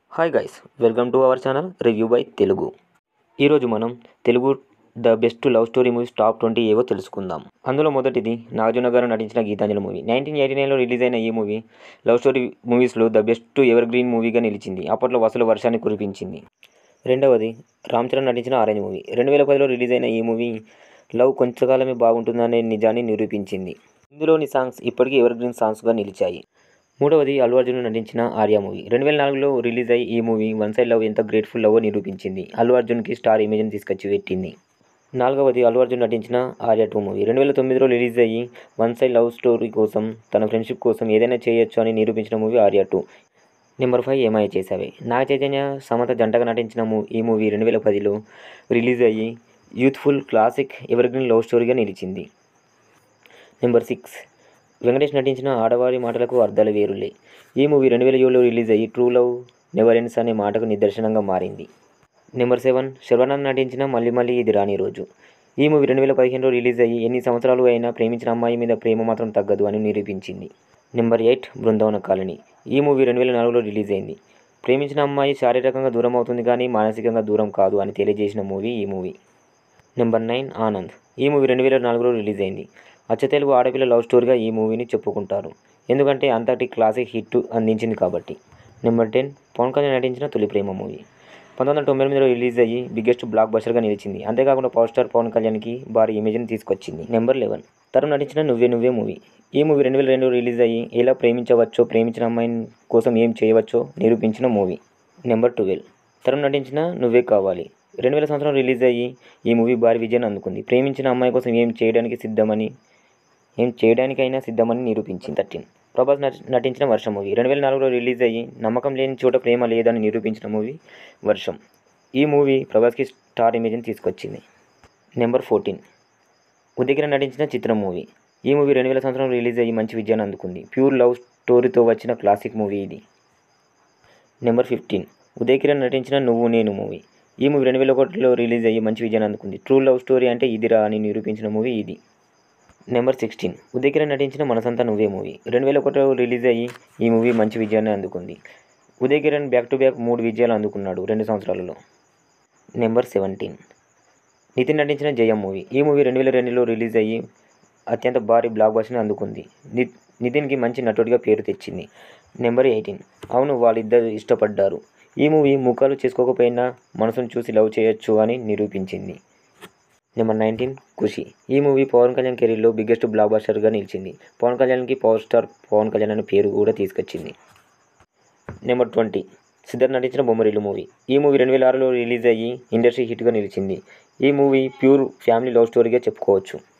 hi guys welcome to our channel review by Telugu ఈరోజు మనం Telugu the best love story movies top twenty ఏవో తెలుసుకుందాం అందులో మొదటిది నాగార్జున గారు నటించిన గీతాంజలి మూవీ నైన్టీన్ ఎయిటీ నైన్లో రిలీజ్ అయిన ఈ మూవీ లవ్ స్టోరీ మూవీస్లో ద బెస్ట్ ఎవర్ గ్రీన్ మూవీగా నిలిచింది అప్పట్లో వసూలు వర్షాన్ని కురిపించింది రెండవది రామ్ చరణ్ నటించిన ఆరెంజ్ మూవీ రెండు వేల పదిలో రిలీజ్ అయిన ఈ మూవీ లవ్ కొంచెంకాలమే బాగుంటుందనే నిజాన్ని నిరూపించింది ఇందులోని సాంగ్స్ ఇప్పటికీ ఎవర్ గ్రీన్ సాంగ్స్గా నిలిచాయి మూడవది అల్లు అర్జున్ నటించిన ఆర్య మూవీ రెండు వేల నాలుగులో రిలీజ్ అయ్యి ఈ మూవీ వన్ సైడ్ లవ్ ఎంత గ్రేట్ఫుల్ లవ్ నిరూపించింది అల్లు అర్జున్కి స్టార్ ఇమేజ్ని తీసుకొచ్చి పెట్టింది నాలుగవది అల్లు అర్జున్ నటించిన ఆర్య టూ మూవీ రెండు వేల తొమ్మిదిలో రిలీజ్ అయ్యి వన్ సైడ్ లవ్ స్టోరీ కోసం తన ఫ్రెండ్షిప్ కోసం ఏదైనా చేయొచ్చు అని నిరూపించిన movie Arya two number five ఏమై చేసావే నాగ చైతన్య సమత జంటగా నటించిన మూ ఈ మూవీ రెండు వేల పదిలో రిలీజ్ అయ్యి యూత్ఫుల్ క్లాసిక్ ఎవర్గ్రీన్ లవ్ స్టోరీగా నిలిచింది నెంబర్ సిక్స్ వెంకటేష్ నటించిన ఆడవారి మాటలకు అర్థాలు వేరులే ఈ మూవీ రెండు వేల ఏడులో రిలీజ్ అయ్యి ట్రూ లవ్ నెవర్ ఎండ్స్ అనే మాటకు నిదర్శనంగా మారింది నెంబర్ సెవెన్ శర్వానంద్ నటించిన మళ్ళీ మళ్ళీ ఇది రాని రోజు ఈ మూవీ రెండు వేల పదిహేనులో రిలీజ్ అయ్యి ఎన్ని సంవత్సరాలు అయినా ప్రేమించిన అమ్మాయి మీద ప్రేమ మాత్రం తగ్గదు అని నిరూపించింది నెంబర్ ఎయిట్ బృందావన కాలనీ ఈ మూవీ రెండు వేల నాలుగులో రిలీజ్ అయింది ప్రేమించిన అమ్మాయి శారీరకంగా దూరం అవుతుంది కానీ మానసికంగా దూరం కాదు అని తెలియజేసిన మూవీ ఈ మూవీ నెంబర్ నైన్ ఆనంద్ ఈ మూవీ రెండు వేల నాలుగులో రిలీజ్ అయింది అచ్చ తెలుగు ఆడపిల్ల లవ్ స్టోరీగా ఈ మూవీని చెప్పుకుంటారు ఎందుకంటే అంతటి క్లాసిక్ హిట్ అందించింది కాబట్టి నెంబర్ టెన్ పవన్ కళ్యాణ్ నటించిన తొలి ప్రేమ మూవీ పంతొమ్మిది వందల తొంభై ఎనిమిదిలో రిలీజ్ అయ్యి బిగ్గెస్ట్ బ్లాక్ బస్టర్గా నిలిచింది అంతేకాకుండా పవర్ స్టార్ పవన్ కళ్యాణ్కి భారీ ఇమేజ్ని తీసుకొచ్చింది నెంబర్ లెవెన్ తరుణ్ నటించిన నువ్వే నువ్వే మూవీ ఈ మూవీ రెండు వేల రెండు రిలీజ్ అయ్యి ఎలా ప్రేమించవచ్చో ప్రేమించిన అమ్మాయి కోసం ఏం చేయవచ్చో నిరూపించిన మూవీ నెంబర్ ట్వెల్వ్ తరుణ్ నటించిన నువ్వే కావాలి రెండు వేల సంవత్సరం రిలీజ్ అయ్యి ఈ మూవీ భారీ విజయాన్ని అందుకుంది ప్రేమించిన అమ్మాయి కోసం ఏం చేయడానికి సిద్ధమని ఏం చేయడానికైనా సిద్ధమని నిరూపించింది థర్టీన్ ప్రభాస్ నటి- నటించిన వర్షం మూవీ రెండు వేల నాలుగులో రిలీజ్ అయ్యి నమ్మకం లేని చోట ప్రేమ లేదని నిరూపించిన మూవీ వర్షం ఈ మూవీ ప్రభాస్కి స్టార్ ఇమేజ్ని తీసుకొచ్చింది నెంబర్ ఫోర్టీన్ ఉదయగిర నటించిన చిత్రం మూవీ ఈ మూవీ రెండు వేల సంవత్సరం రిలీజ్ అయ్యి మంచి విజయాన్ని అందుకుంది ప్యూర్ లవ్ స్టోరీతో వచ్చిన క్లాసిక్ మూవీ ఇది నెంబర్ ఫిఫ్టీన్ ఉదయ్ కిరణ్ నటించిన నువ్వు నేను మూవీ ఈ మూవీ రెండు వేల ఒకటిలో రిలీజ్ అయ్యి మంచి విజయాన్ని అందుకుంది ట్రూ లవ్ స్టోరీ అంటే ఇదిరా అని నిరూపించిన మూవీ ఇది నెంబర్ సిక్స్టీన్ ఉదయ్ కిరణ్ నటించిన మనసంతా నువ్వే మూవీ రెండు వేల ఒకటిలో రిలీజ్ అయ్యి ఈ మూవీ మంచి విజయాన్ని అందుకుంది Uday Kiran back to back మూడు విజయాలు అందుకున్నాడు రెండు సంవత్సరాలలో నెంబర్ సెవెంటీన్ నితిన్ నటించిన జయం మూవీ ఈ మూవీ రెండు వేల రెండులో రిలీజ్ అయ్యి అత్యంత భారీ బ్లాక్ బస్టర్ని అందుకుంది ని నితిన్కి మంచి నటుడిగా పేరు తెచ్చింది నెంబర్ ఎయిటీన్ అవును వాళ్ళిద్దరు ఇష్టపడ్డారు ఈ మూవీ ముఖాలు చేసుకోకపోయినా మనసును చూసి లవ్ చేయొచ్చు అని నిరూపించింది నెంబర్ నైన్టీన్ ఖుషి ఈ మూవీ పవన్ కళ్యాణ్ కెరీర్లో బిగ్గెస్ట్ బ్లాక్ బస్టర్గా నిలిచింది పవన్ కళ్యాణ్కి పవర్ స్టార్ పవన్ కళ్యాణ్ అనే పేరు కూడా తీసుకొచ్చింది నెంబర్ ట్వంటీ సిద్ధార్థ్ నటించిన బొమ్మరిల్లు మూవీ ఈ మూవీ రెండు వేల ఆరులో రిలీజ్ అయ్యి ఇండస్ట్రీ హిట్గా నిలిచింది ఈ మూవీ ప్యూర్ ఫ్యామిలీ లవ్ స్టోరీగా చెప్పుకోవచ్చు